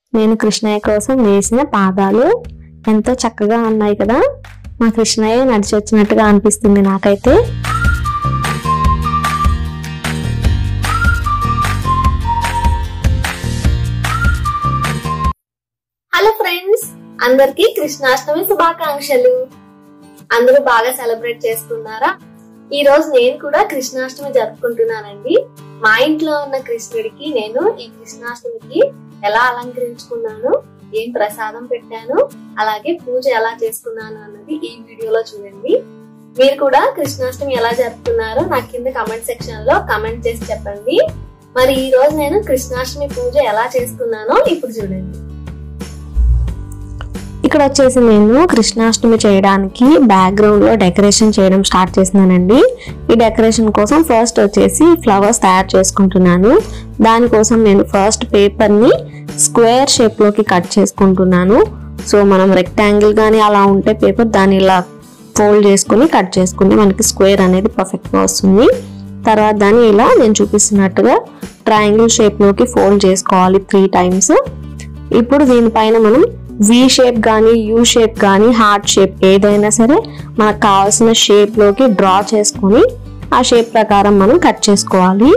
నేను కృష్ణయ్య కోసం వేసిన పాదాలు ఎంతో చక్కగా ఉన్నాయి కదా మా కృష్ణయ్య నడిచి వచ్చినట్టుగా అనిపిస్తుంది నాకైతే హలో ఫ్రెండ్స్ అందరికి కృష్ణాష్టమి శుభాకాంక్షలు అందరూ బాగా సెలబ్రేట్ చేసుకున్నారా ఈ రోజు నేను కూడా కృష్ణాష్టమి జరుపుకుంటున్నానండి మా ఇంట్లో ఉన్న కృష్ణుడికి నేను ఈ కృష్ణాష్టమికి ఎలా అలంకరించుకున్నాను ఏం ప్రసాదం పెట్టాను అలాగే పూజ ఎలా చేసుకున్నాను అన్నది ఈ వీడియోలో చూడండి మీరు కూడా కృష్ణాష్టమి ఎలా జరుపుకున్నారో నాకు కింద కమెంట్ సెక్షన్ లో కమెంట్ చేసి చెప్పండి మరి ఈ రోజు నేను కృష్ణాష్టమి పూజ ఎలా చేసుకున్నానో ఇప్పుడు చూడండి ఇక్కడ వచ్చేసి నేను కృష్ణాష్టమి చేయడానికి బ్యాక్గ్రౌండ్ లో డెకరేషన్ చేయడం స్టార్ట్ చేసినానండి ఈ డెకరేషన్ కోసం ఫస్ట్ వచ్చేసి ఫ్లవర్స్ తయారు చేసుకుంటున్నాను దానికోసం నేను ఫస్ట్ పేపర్ ని స్క్వేర్ షేప్ లోకి కట్ చేసుకుంటున్నాను సో మనం రెక్టాంగిల్ గానీ అలా ఉంటే పేపర్ దాన్ని ఇలా ఫోల్డ్ చేసుకుని కట్ చేసుకుని మనకి స్క్వేర్ అనేది పర్ఫెక్ట్ గా వస్తుంది తర్వాత దాన్ని ఇలా నేను చూపిస్తున్నట్టుగా ట్రయాంగిల్ షేప్ లోకి ఫోల్డ్ చేసుకోవాలి త్రీ టైమ్స్ ఇప్పుడు దీనిపైన మనం వి షేప్ కానీ యూ షేప్ కానీ హార్ట్ షేప్ ఏదైనా సరే మనకు కావాల్సిన షేప్ లోకి డ్రా చేసుకొని ఆ షేప్ ప్రకారం మనం కట్ చేసుకోవాలి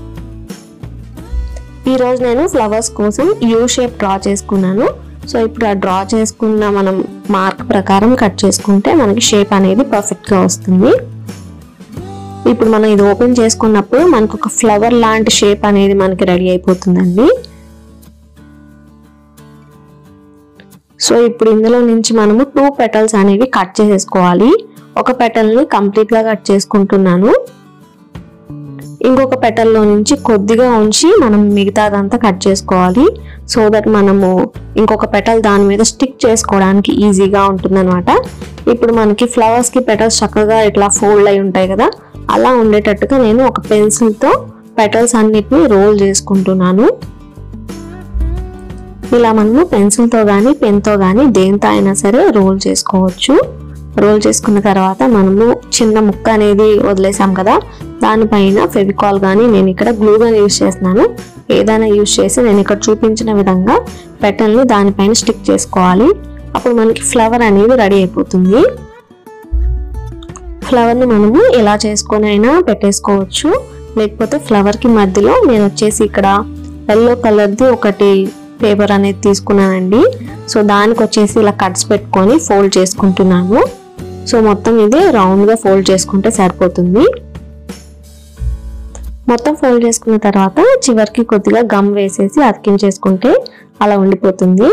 ఈరోజు నేను ఫ్లవర్స్ కోసం యూ షేప్ డ్రా చేసుకున్నాను సో ఇప్పుడు ఆ డ్రా చేసుకున్న మనం మార్క్ ప్రకారం కట్ చేసుకుంటే మనకి షేప్ అనేది పర్ఫెక్ట్ గా వస్తుంది ఇప్పుడు మనం ఇది ఓపెన్ చేసుకున్నప్పుడు మనకు ఒక ఫ్లవర్ లాంటి షేప్ అనేది మనకి రెడీ అయిపోతుందండి సో ఇప్పుడు ఇందులో నుంచి మనము టూ పెటల్స్ అనేవి కట్ చేసేసుకోవాలి ఒక పెటల్ని కంప్లీట్ గా కట్ చేసుకుంటున్నాను ఇంకొక పెటల్లో నుంచి కొద్దిగా ఉంచి మనం మిగతాదంతా కట్ చేసుకోవాలి సో దట్ మనము ఇంకొక పెటల్ దాని మీద స్టిక్ చేసుకోవడానికి ఈజీగా ఉంటుందన్నమాట ఇప్పుడు మనకి ఫ్లవర్స్ కి పెటల్స్ చక్కగా ఇట్లా ఫోల్డ్ అయి ఉంటాయి కదా అలా ఉండేటట్టుగా నేను ఒక పెన్సిల్తో పెటల్స్ అన్నిటిని రోల్ చేసుకుంటున్నాను ఇలా మనము పెన్సిల్తో కానీ పెన్తో కానీ దేంతో అయినా సరే రోల్ చేసుకోవచ్చు రోల్ చేసుకున్న తర్వాత మనము చిన్న ముక్క అనేది వదిలేసాం కదా దానిపైన ఫెవికాల్ కానీ నేను ఇక్కడ గ్లూగన్ యూజ్ చేస్తున్నాను ఏదైనా యూజ్ చేసి నేను ఇక్కడ చూపించిన విధంగా పెటల్ని దానిపైన స్టిక్ చేసుకోవాలి అప్పుడు మనకి ఫ్లవర్ అనేది రెడీ అయిపోతుంది ఫ్లవర్ని మనము ఎలా చేసుకొని అయినా పెట్టేసుకోవచ్చు లేకపోతే ఫ్లవర్కి మధ్యలో నేను వచ్చేసి ఇక్కడ ఎల్లో కలర్ది ఒకటి పేపర్ అనేది తీసుకున్నానండి సో దానికి వచ్చేసి ఇలా కట్స్ పెట్టుకొని ఫోల్డ్ చేసుకుంటున్నాను సో మొత్తం ఇది రౌండ్గా ఫోల్డ్ చేసుకుంటే సరిపోతుంది మొత్తం ఫోల్డ్ చేసుకున్న తర్వాత చివరికి కొద్దిగా గమ్ వేసేసి అతికించేసుకుంటే అలా ఉండిపోతుంది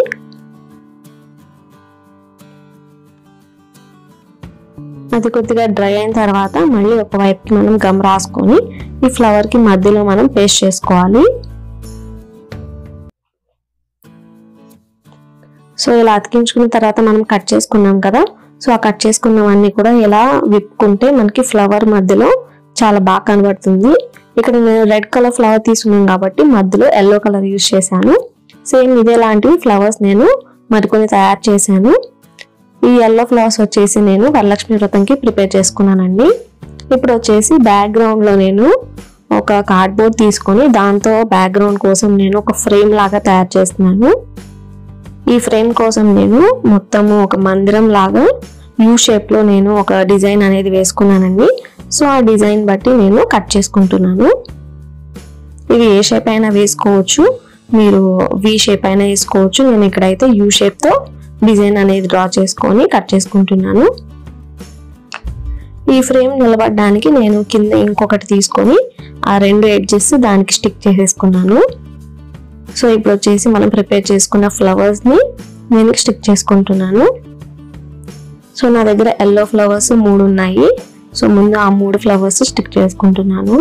అది కొద్దిగా డ్రై అయిన తర్వాత మళ్ళీ ఒక వైపుకి మనం గమ్ రాసుకొని ఈ ఫ్లవర్కి మధ్యలో మనం పేస్ట్ చేసుకోవాలి సో ఇలా అతికించుకున్న తర్వాత మనం కట్ చేసుకున్నాం కదా సో ఆ కట్ చేసుకున్నవన్నీ కూడా ఇలా విప్పుకుంటే మనకి ఫ్లవర్ మధ్యలో చాలా బాగా కనబడుతుంది ఇక్కడ నేను రెడ్ కలర్ ఫ్లవర్ తీసుకున్నాను కాబట్టి మధ్యలో ఎల్లో కలర్ యూజ్ చేశాను సేమ్ ఇదే లాంటివి ఫ్లవర్స్ నేను మరికొన్ని తయారు చేశాను ఈ ఎల్లో ఫ్లవర్స్ వచ్చేసి నేను వరలక్ష్మి వ్రతంకి ప్రిపేర్ చేసుకున్నానండి ఇప్పుడు వచ్చేసి బ్యాక్గ్రౌండ్ లో నేను ఒక కార్డ్బోర్డ్ తీసుకొని దాంతో బ్యాక్గ్రౌండ్ కోసం నేను ఒక ఫ్రేమ్ లాగా తయారు చేస్తున్నాను ఈ ఫ్రేమ్ కోసం నేను మొత్తము ఒక మందిరం లాగా యూ షేప్ లో నేను ఒక డిజైన్ అనేది వేసుకున్నానండి సో ఆ డిజైన్ బట్టి నేను కట్ చేసుకుంటున్నాను ఇది ఏ షేప్ అయినా వేసుకోవచ్చు మీరు వి షేప్ అయినా వేసుకోవచ్చు నేను ఇక్కడైతే యూ షేప్ తో డిజైన్ అనేది డ్రా చేసుకొని కట్ చేసుకుంటున్నాను ఈ ఫ్రేమ్ నిలబడడానికి నేను కింద ఇంకొకటి తీసుకొని ఆ రెండు ఎడ్జెస్ దానికి స్టిక్ చేసేసుకున్నాను సో ఇప్పుడు వచ్చేసి మనం ప్రిపేర్ చేసుకున్న ఫ్లవర్స్ ని నేను స్టిక్ చేసుకుంటున్నాను సో నా దగ్గర ఎల్లో ఫ్లవర్స్ మూడు ఉన్నాయి సో ముందు ఆ మూడు ఫ్లవర్స్ స్టిక్ చేసుకుంటున్నాను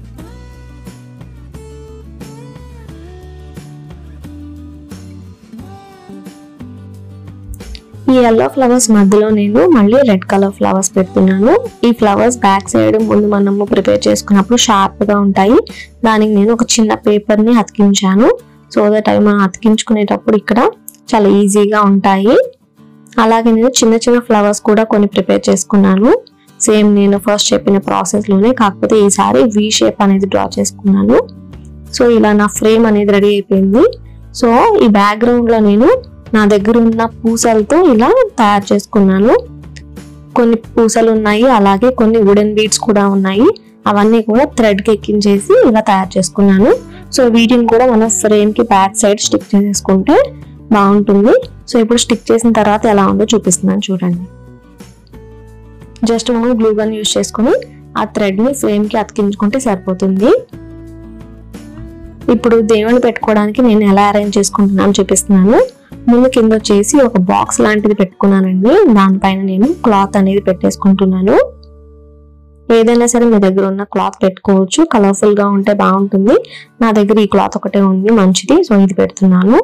ఈ ఎల్లో ఫ్లవర్స్ మధ్యలో నేను మళ్ళీ రెడ్ కలర్ ఫ్లవర్స్ పెడుతున్నాను ఈ ఫ్లవర్స్ బ్యాక్ సైడ్ ముందు మనము ప్రిపేర్ చేసుకున్నప్పుడు షార్ప్ గా ఉంటాయి దానికి నేను ఒక చిన్న పేపర్ ని అతికించాను సో దట్ అవి మనం అతికించుకునేటప్పుడు ఇక్కడ చాలా ఈజీగా ఉంటాయి అలాగే నేను చిన్న చిన్న ఫ్లవర్స్ కూడా కొన్ని ప్రిపేర్ చేసుకున్నాను సేమ్ నేను ఫస్ట్ చెప్పిన ప్రాసెస్ లోనే కాకపోతే ఈసారి వి షేప్ అనేది డ్రా చేసుకున్నాను సో ఇలా నా ఫ్రేమ్ అనేది రెడీ అయిపోయింది సో ఈ బ్యాక్గ్రౌండ్ లో నేను నా దగ్గర ఉన్న పూసలతో ఇలా తయారు చేసుకున్నాను కొన్ని పూసలు ఉన్నాయి అలాగే కొన్ని వుడెన్ బీడ్స్ కూడా ఉన్నాయి అవన్నీ కూడా థ్రెడ్ కి ఎక్కించేసి ఇలా తయారు చేసుకున్నాను సో వీటిని కూడా మనం ఫ్రేమ్ కి బ్యాక్ సైడ్ స్టిక్ చేసేసుకుంటే బాగుంటుంది సో ఇప్పుడు స్టిక్ చేసిన తర్వాత ఎలా ఉందో చూపిస్తున్నాను చూడండి జస్ట్ మనం గ్లూ గన్ యూజ్ చేసుకుని ఆ థ్రెడ్ ని ఫ్రేమ్ కి అతికించుకుంటే సరిపోతుంది ఇప్పుడు దేవుని పెట్టుకోవడానికి నేను ఎలా అరేంజ్ చేసుకుంటున్నాను చూపిస్తున్నాను ముందు కింద వచ్చేసి ఒక బాక్స్ లాంటిది పెట్టుకున్నానండి దానిపైన నేను క్లాత్ అనేది పెట్టేసుకుంటున్నాను ఏదైనా సరే మీ దగ్గర ఉన్న క్లాత్ పెట్టుకోవచ్చు కలర్ఫుల్ గా ఉంటే బాగుంటుంది నా దగ్గర ఈ క్లాత్ ఒకటే ఉంది మంచిది సో ఇది పెడుతున్నాను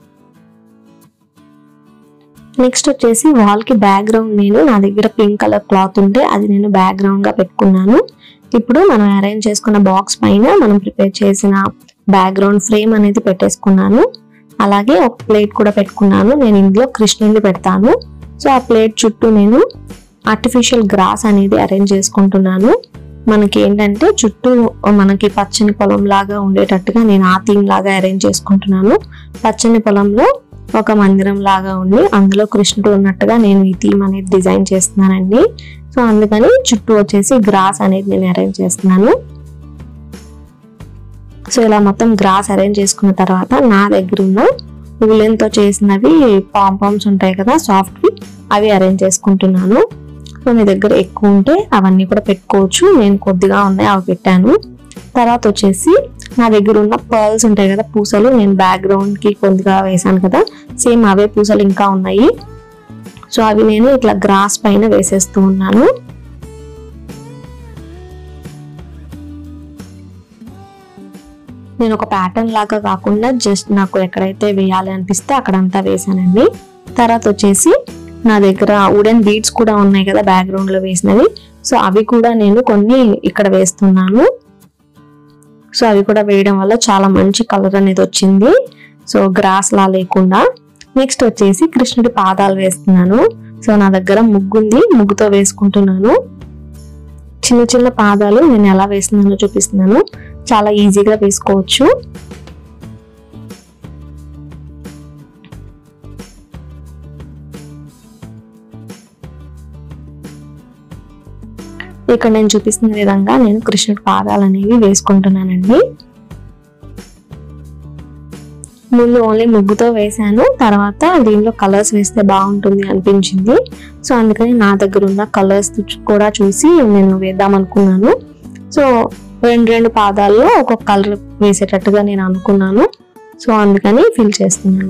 నెక్స్ట్ వచ్చేసి వాల్ కి బ్యాక్గ్రౌండ్ నేను నా దగ్గర పింక్ కలర్ క్లాత్ ఉంటే అది నేను బ్యాక్గ్రౌండ్ గా పెట్టుకున్నాను ఇప్పుడు మనం అరేంజ్ చేసుకున్న బాక్స్ పైన మనం ప్రిపేర్ చేసిన బ్యాక్గ్రౌండ్ ఫ్రేమ్ అనేది పెట్టేసుకున్నాను అలాగే ఒక ప్లేట్ కూడా పెట్టుకున్నాను నేను ఇందులో కృష్ణుడిని పెడతాను సో ఆ ప్లేట్ చుట్టూ నేను ఆర్టిఫిషియల్ గ్రాస్ అనేది అరేంజ్ చేసుకుంటున్నాను మనకి ఏంటంటే చుట్టూ మనకి పచ్చని పొలం లాగా ఉండేటట్టుగా నేను ఆ థీమ్ లాగా అరేంజ్ చేసుకుంటున్నాను పచ్చని పొలంలో ఒక మందిరం లాగా ఉండి అందులో కృష్ణుడు ఉన్నట్టుగా నేను ఈ థీమ్ అనేది డిజైన్ చేస్తున్నానండి సో అందుకని చుట్టూ వచ్చేసి గ్రాస్ అనేది నేను అరేంజ్ చేస్తున్నాను సో ఇలా మొత్తం గ్రాస్ అరేంజ్ చేసుకున్న తర్వాత నా దగ్గర ఉన్న ఉలెన్ తో చేసినవి పాంపామ్స్ ఉంటాయి కదా సాఫ్ట్వి అవి అరేంజ్ చేసుకుంటున్నాను సో మీ దగ్గర ఎక్కువ ఉంటే అవన్నీ కూడా పెట్టుకోవచ్చు నేను కొద్దిగా ఉన్నాయి అవి పెట్టాను తర్వాత వచ్చేసి నా దగ్గర ఉన్న పర్ల్స్ ఉంటాయి కదా పూసలు నేను బ్యాక్గ్రౌండ్ కి కొద్దిగా వేసాను కదా సేమ్ అవే పూసలు ఇంకా ఉన్నాయి సో అవి నేను ఇట్లా గ్రాస్ పైన వేసేస్తూ ఉన్నాను నేను ఒక ప్యాటర్న్ లాగా కాకుండా జస్ట్ నాకు ఎక్కడైతే వేయాలి అనిపిస్తే అక్కడంతా వేసానండి తర్వాత వచ్చేసి నా దగ్గర వుడెన్ బీడ్స్ కూడా ఉన్నాయి కదా బ్యాక్గ్రౌండ్ లో వేసినవి సో అవి కూడా నేను కొన్ని ఇక్కడ వేస్తున్నాను సో అవి కూడా వేయడం వల్ల చాలా మంచి కలర్ అనేది వచ్చింది సో గ్రాస్ లా లేకుండా నెక్స్ట్ వచ్చేసి కృష్ణుడి పాదాలు వేస్తున్నాను సో నా దగ్గర ముగ్గు ఉంది ముగ్గుతో వేసుకుంటున్నాను చిన్న చిన్న పాదాలు నేను ఎలా వేస్తున్నానో చూపిస్తున్నాను చాలా ఈజీగా వేసుకోవచ్చు ఇక్కడ నేను చూపిస్తున్న విధంగా నేను కృష్ణుడి పాదాలు అనేవి వేసుకుంటున్నానండి ముందు ఓన్లీ ముగ్గుతో వేసాను తర్వాత దీనిలో కలర్స్ వేస్తే బాగుంటుంది అనిపించింది సో అందుకని నా దగ్గర ఉన్న కలర్స్ కూడా చూసి నేను వేద్దాం అనుకున్నాను సో రెండు రెండు పాదాల్లో ఒక్కొక్క కలర్ వేసేటట్టుగా నేను అనుకున్నాను సో అందుకని ఫిల్ చేస్తున్నాను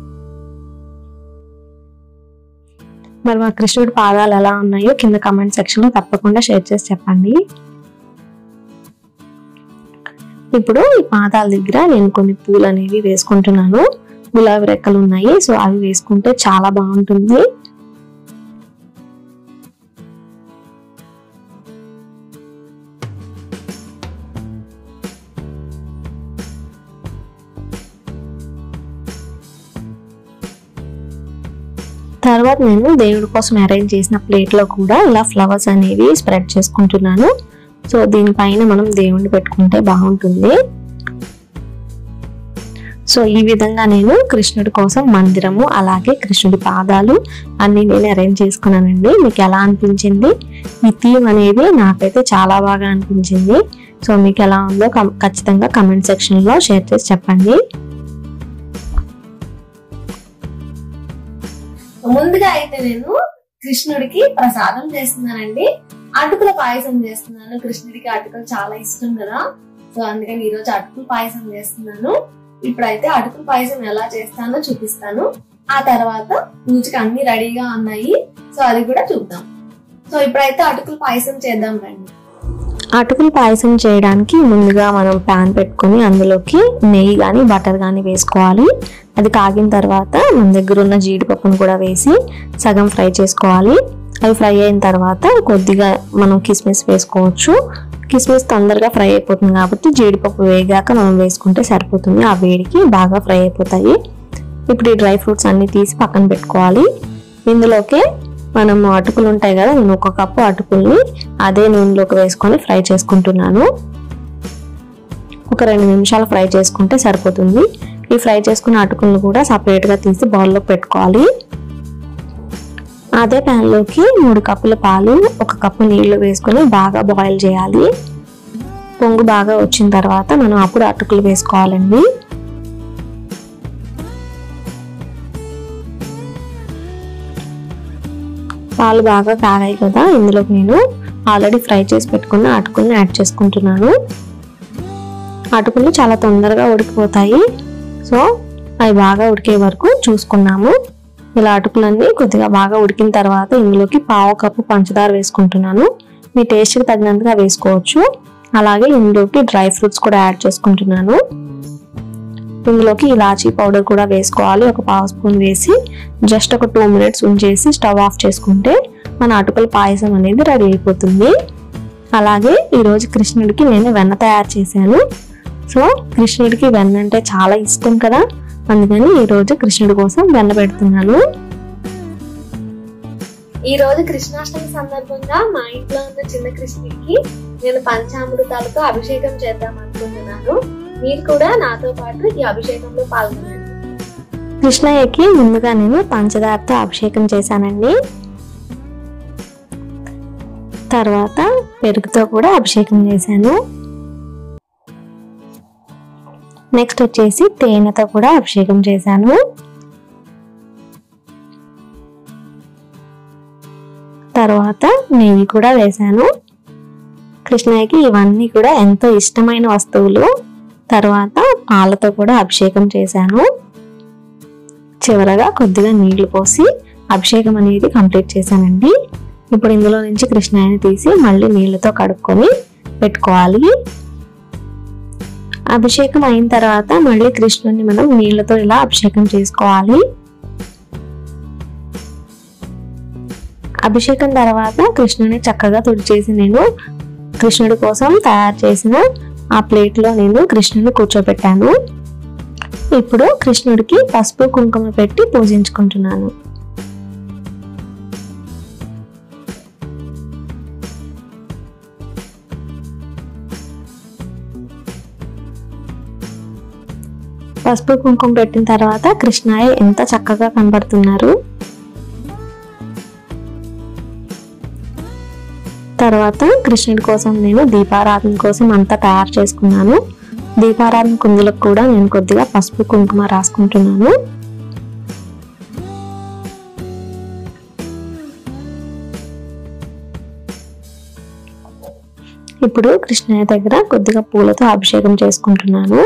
మరి మా కృష్ణుడి పాదాలు ఎలా ఉన్నాయో కింద కమెంట్ సెక్షన్ లో తప్పకుండా షేర్ చేసి చెప్పండి ఇప్పుడు ఈ పాదాల దగ్గర నేను కొన్ని పూలు అనేవి వేసుకుంటున్నాను గులాబీ రెక్కలు ఉన్నాయి సో అవి వేసుకుంటే చాలా బాగుంటుంది తర్వాత నేను దేవుడి కోసం అరేంజ్ చేసిన ప్లేట్ లో కూడా ఇలా ఫ్లవర్స్ అనేవి స్ప్రెడ్ చేసుకుంటున్నాను సో దీనిపైన మనం దేవుణ్ణి పెట్టుకుంటే బాగుంటుంది సో ఈ విధంగా నేను కృష్ణుడి కోసం మందిరము అలాగే కృష్ణుడి పాదాలు అన్ని నేను అరేంజ్ చేసుకున్నానండి మీకు ఎలా అనిపించింది ఈ థీమ్ అనేది నాకైతే చాలా బాగా అనిపించింది సో మీకు ఎలా ఉందో కం- ఖచ్చితంగా కమెంట్ సెక్షన్ లో షేర్ చేసి చెప్పండి ముందుగా అయితే నేను కృష్ణుడికి ప్రసాదం చేస్తున్నానండి అటుకుల పాయసం చేస్తున్నాను కృష్ణుడికి అటుకులు చాలా ఇష్టం కదా సో అందుకని ఈ రోజు అటుకుల పాయసం చేస్తున్నాను ఇప్పుడైతే అటుకుల పాయసం ఎలా చేస్తానో చూపిస్తాను ఆ తర్వాత పూజకి అన్ని రెడీగా ఉన్నాయి సో అది కూడా చూద్దాం సో ఇప్పుడైతే అటుకుల పాయసం చేద్దాం రండి అటుకులు పాయసం చేయడానికి ముందుగా మనం ప్యాన్ పెట్టుకొని అందులోకి నెయ్యి కానీ బటర్ కానీ వేసుకోవాలి అది కాగిన తర్వాత మన దగ్గర ఉన్న జీడిపప్పును కూడా వేసి సగం ఫ్రై చేసుకోవాలి అవి ఫ్రై అయిన తర్వాత కొద్దిగా మనం కిస్మిస్ వేసుకోవచ్చు కిస్మిస్ తొందరగా ఫ్రై అయిపోతుంది కాబట్టి జీడిపప్పు వేగాక మనం వేసుకుంటే సరిపోతుంది ఆ వేడికి బాగా ఫ్రై అయిపోతాయి ఇప్పుడు ఈ డ్రై ఫ్రూట్స్ అన్ని తీసి పక్కన పెట్టుకోవాలి ఇందులోకి మనం అటుకులు ఉంటాయి కదా నేను ఒక కప్పు అటుకుల్ని అదే నూనెలోకి వేసుకొని ఫ్రై చేసుకుంటున్నాను ఒక రెండు నిమిషాలు ఫ్రై చేసుకుంటే సరిపోతుంది ఈ ఫ్రై చేసుకున్న అటుకులను కూడా సపరేట్గా తీసి బౌల్లో పెట్టుకోవాలి అదే ప్యాన్లోకి మూడు కప్పుల పాలు ఒక కప్పు నీళ్లు వేసుకొని బాగా బాయిల్ చేయాలి పొంగు బాగా వచ్చిన తర్వాత మనం అప్పుడు అటుకులు వేసుకోవాలండి పాలు బాగా కాగాయి కదా ఇందులోకి నేను ఆల్రెడీ ఫ్రై చేసి పెట్టుకున్న అటుకుల్ని యాడ్ చేసుకుంటున్నాను అటుకులు చాలా తొందరగా ఉడికిపోతాయి సో అవి బాగా ఉడికే వరకు చూసుకున్నాము ఇలా అటుకులన్నీ కొద్దిగా బాగా ఉడికిన తర్వాత ఇందులోకి పావు కప్పు పంచదార వేసుకుంటున్నాను మీ టేస్ట్కి తగినంతగా వేసుకోవచ్చు అలాగే ఇందులోకి డ్రై ఫ్రూట్స్ కూడా యాడ్ చేసుకుంటున్నాను ఇందులోకి ఇలాచీ పౌడర్ కూడా వేసుకోవాలి ఒక పావు స్పూన్ వేసి జస్ట్ ఒక టూ మినిట్స్ ఉంచేసి స్టవ్ ఆఫ్ చేసుకుంటే మన అటుకుల పాయసం అనేది రెడీ అయిపోతుంది అలాగే ఈరోజు కృష్ణుడికి నేను వెన్న తయారు చేశాను సో కృష్ణుడికి వెన్న అంటే చాలా ఇష్టం కదా అందుకని ఈరోజు కృష్ణుడి కోసం వెన్న పెడుతున్నాను ఈ రోజు కృష్ణాష్టమి సందర్భంగా మా ఇంట్లో ఉన్న చిన్న కృష్ణుడికి నేను పంచామృతాలతో అభిషేకం చేద్దాం అనుకుంటున్నాను మీరు కూడా నాతో పాటు ఈ అభిషేకంలో పాల్గొనండి కృష్ణయ్యకి ముందుగా నేను పంచదారతో అభిషేకం చేశానండి తర్వాత పెరుగుతో కూడా అభిషేకం చేశాను నెక్స్ట్ వచ్చేసి తేనెతో కూడా అభిషేకం చేశాను తర్వాత నెయ్యి కూడా వేశాను కృష్ణయ్యకి ఇవన్నీ కూడా ఎంతో ఇష్టమైన వస్తువులు తర్వాత పాలతో కూడా అభిషేకం చేశాను చివరగా కొద్దిగా నీళ్లు పోసి అభిషేకం అనేది కంప్లీట్ చేశానండి ఇప్పుడు ఇందులో నుంచి కృష్ణాయని తీసి మళ్ళీ నీళ్ళతో కడుక్కొని పెట్టుకోవాలి అభిషేకం అయిన తర్వాత మళ్ళీ కృష్ణుని మనం నీళ్ళతో ఇలా అభిషేకం చేసుకోవాలి అభిషేకం తర్వాత కృష్ణుని చక్కగా తుడిచేసి నేను కృష్ణుడి కోసం తయారు చేసిన ఆ ప్లేట్లో నేను కృష్ణుని కూర్చోబెట్టాను ఇప్పుడు కృష్ణుడికి పసుపు కుంకుమ పెట్టి పూజించుకుంటున్నాను పసుపు కుంకుమ పెట్టిన తర్వాత కృష్ణయ్య ఎంత చక్కగా కనబడుతున్నారు తర్వాత కృష్ణుడి కోసం నేను దీపారాధన కోసం అంతా తయారు చేసుకున్నాను దీపారాధన కుందులకు కూడా నేను కొద్దిగా పసుపు కుంకుమ రాసుకుంటున్నాను ఇప్పుడు కృష్ణయ్య దగ్గర కొద్దిగా పూలతో అభిషేకం చేసుకుంటున్నాను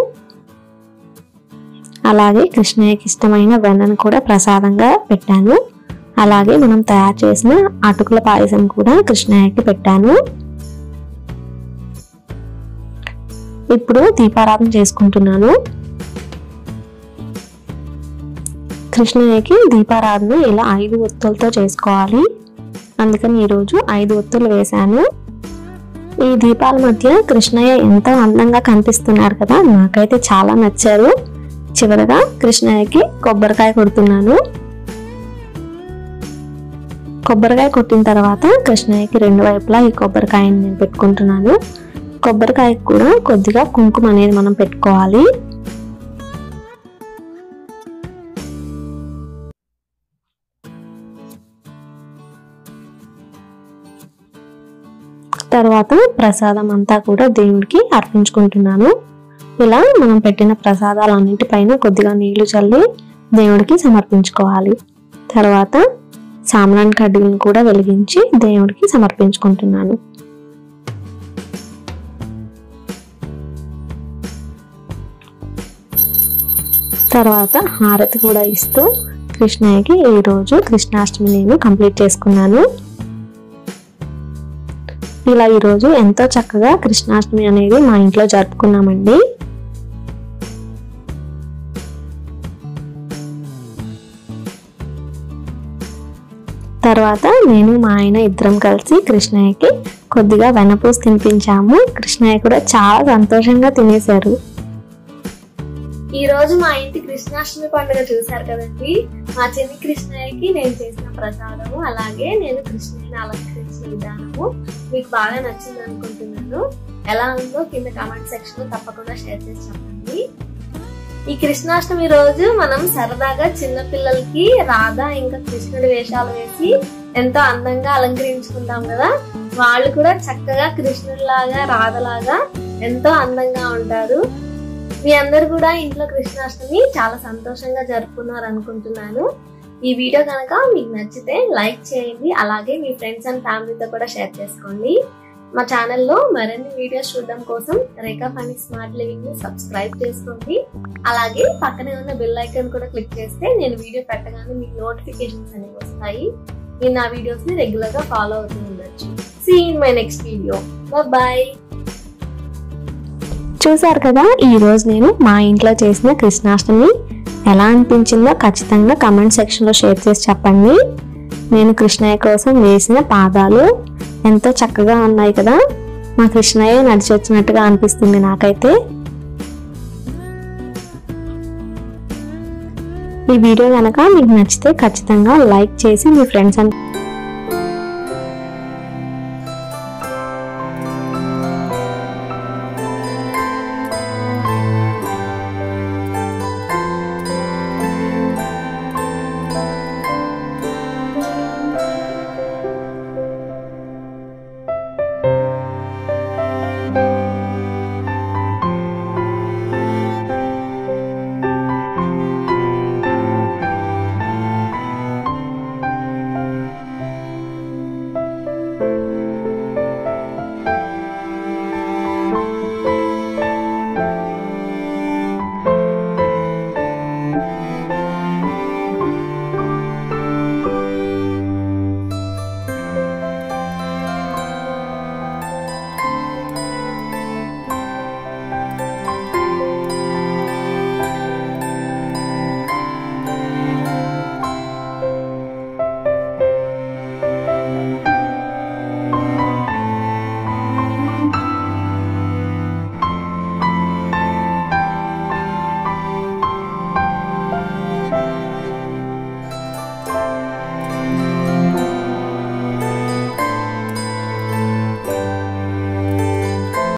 అలాగే కృష్ణయ్యకి ఇష్టమైన వెన్నను కూడా ప్రసాదంగా పెట్టాను అలాగే మనం తయారు చేసిన అటుకుల పాయసం కూడా కృష్ణయ్యకి పెట్టాను ఇప్పుడు దీపారాధన చేసుకుంటున్నాను కృష్ణయ్యకి దీపారాధన ఇలా ఐదు ఒత్తులతో చేసుకోవాలి అందుకని ఈరోజు ఐదు ఒత్తులు వేశాను ఈ దీపాల మధ్య కృష్ణయ్య ఎంతో అందంగా కనిపిస్తున్నారు కదా నాకైతే చాలా నచ్చారు చివరగా కృష్ణయ్యకి కొబ్బరికాయ కొడుతున్నాను కొబ్బరికాయ కొట్టిన తర్వాత కృష్ణయ్యకి రెండు వైపులా ఈ కొబ్బరికాయని నేను పెట్టుకుంటున్నాను కొబ్బరికాయకి కూడా కొద్దిగా కుంకుమ అనేది మనం పెట్టుకోవాలి తర్వాత ప్రసాదం అంతా కూడా దేవుడికి అర్పించుకుంటున్నాను ఇలా మనం పెట్టిన ప్రసాదాలన్నింటిపైన కొద్దిగా నీళ్లు చల్లి దేవుడికి సమర్పించుకోవాలి తర్వాత సామ్రాన్ కడ్డీని కూడా వెలిగించి దేవుడికి సమర్పించుకుంటున్నాను తర్వాత హారతి కూడా ఇస్తూ కృష్ణయ్యకి ఈరోజు కృష్ణాష్టమి నేను కంప్లీట్ చేసుకున్నాను ఇలా ఈరోజు ఎంతో చక్కగా కృష్ణాష్టమి అనేది మా ఇంట్లో జరుపుకున్నామండి తర్వాత నేను మా ఆయన ఇద్దరం కలిసి కృష్ణయ్యకి కొద్దిగా వెనపూసి తినిపించాము కృష్ణయ్య కూడా చాలా సంతోషంగా తినేశారు ఈ రోజు మా ఇంటి కృష్ణాష్టమి పండుగ చూశారు కదండి మా చిన్ని కృష్ణయ్యకి నేను చేసిన ప్రసాదము అలాగే నేను కృష్ణయ్యని అలంకరించిన విధానము మీకు బాగా నచ్చింది అనుకుంటున్నాను ఎలా ఉందో కింద కామెంట్ సెక్షన్ లో తప్పకుండా షేర్ చేసి చెప్పండి ఈ కృష్ణాష్టమి రోజు మనం సరదాగా చిన్న పిల్లలకి రాధ ఇంకా కృష్ణుడి వేషాలు వేసి ఎంతో అందంగా అలంకరించుకుంటాం కదా వాళ్ళు కూడా చక్కగా కృష్ణుడిలాగా రాధలాగా ఎంతో అందంగా ఉంటారు మీ అందరు కూడా ఇంట్లో కృష్ణాష్టమి చాలా సంతోషంగా జరుపుకున్నారు అనుకుంటున్నాను ఈ వీడియో కనుక మీకు నచ్చితే లైక్ చేయండి అలాగే మీ ఫ్రెండ్స్ అండ్ ఫ్యామిలీతో కూడా షేర్ చేసుకోండి మా ఛానల్లో మరిన్ని వీడియోస్ చూడడం కోసం రేఖా ఫనీ స్మార్ట్ లివింగ్ ని సబ్స్క్రైబ్ చేసుకోండి అలాగే పక్కనే ఉన్న బెల్ ఐకాన్ కూడా క్లిక్ చేస్తే నేను వీడియో పెట్టగానే మీకు నోటిఫికేషన్స్ అనేవి వస్తాయి మీరు నా వీడియోస్ ని రెగ్యులర్ గా ఫాలో అవుతూ ఉండొచ్చు see in my next video bye చూసారు కదా ఈ రోజు నేను మా ఇంట్లో చేసిన కృష్ణాష్టమి ఎలా అనిపించిందో ఖచ్చితంగా కమెంట్ సెక్షన్లో షేర్ చేసి చెప్పండి నేను కృష్ణయ్య కోసం వేసిన పాదాలు ఎంతో చక్కగా ఉన్నాయి కదా మా కృష్ణయ్య నడిచి వచ్చినట్టుగా అనిపిస్తుంది నాకైతే ఈ వీడియో కనుక మీకు నచ్చితే ఖచ్చితంగా లైక్ చేసి మీ ఫ్రెండ్స్ అండ్